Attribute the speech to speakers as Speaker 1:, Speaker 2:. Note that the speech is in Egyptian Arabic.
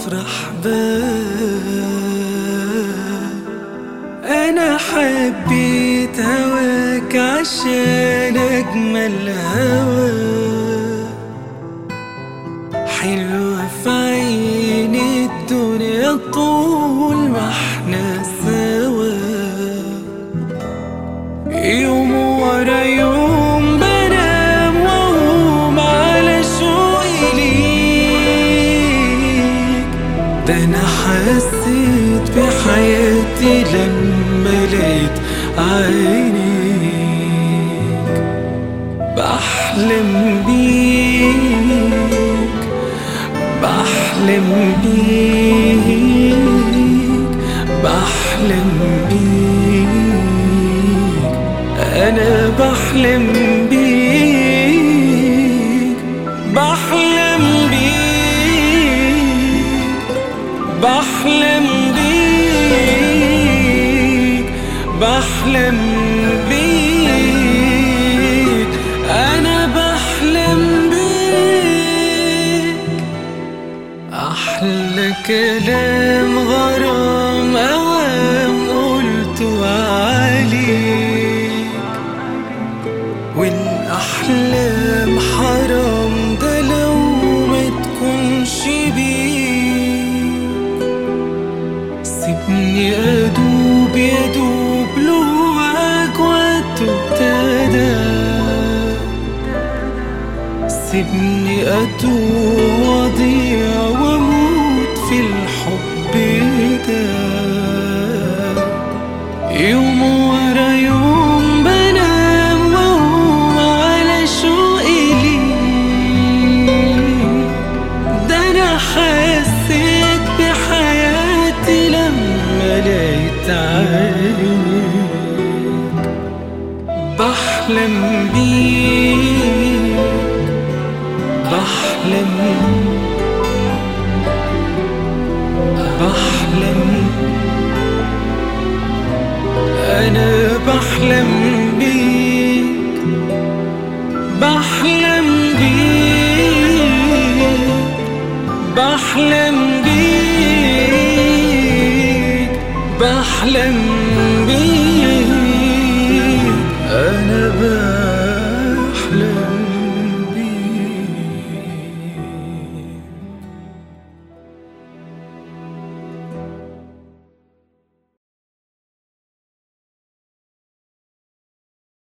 Speaker 1: وافرح باه انا حبيت هواك عشان اجمل هوا حلوة في عيني الدنيا طول ما احنا سوا يوم ورا يوم بنام واقوم على شوقي ليك ده انا حسيت بحياتي لما لقيت عينيك بحلم بيك بحلم بيك بحلم بيك أنا بحلم بيك بحلم بيك بحلم بيك بحلم بيك أنا بحلم بيك أحلى كلام غرام أوام قلته عليك والأحلام حرام ده لو ما تكونش بيك سيبني أدوب يدوب لواك وابتدى سيبني أتوه وأضيع وأموت في الحب ده يوم ورا يوم بنام وأقوم على شوقي ليك ده أنا حسيت بحياتي لما لقيت عينيك بحلم بيك بحلم بحلم أنا بحلم بيك بحلم بيك بحلم بيك بحلم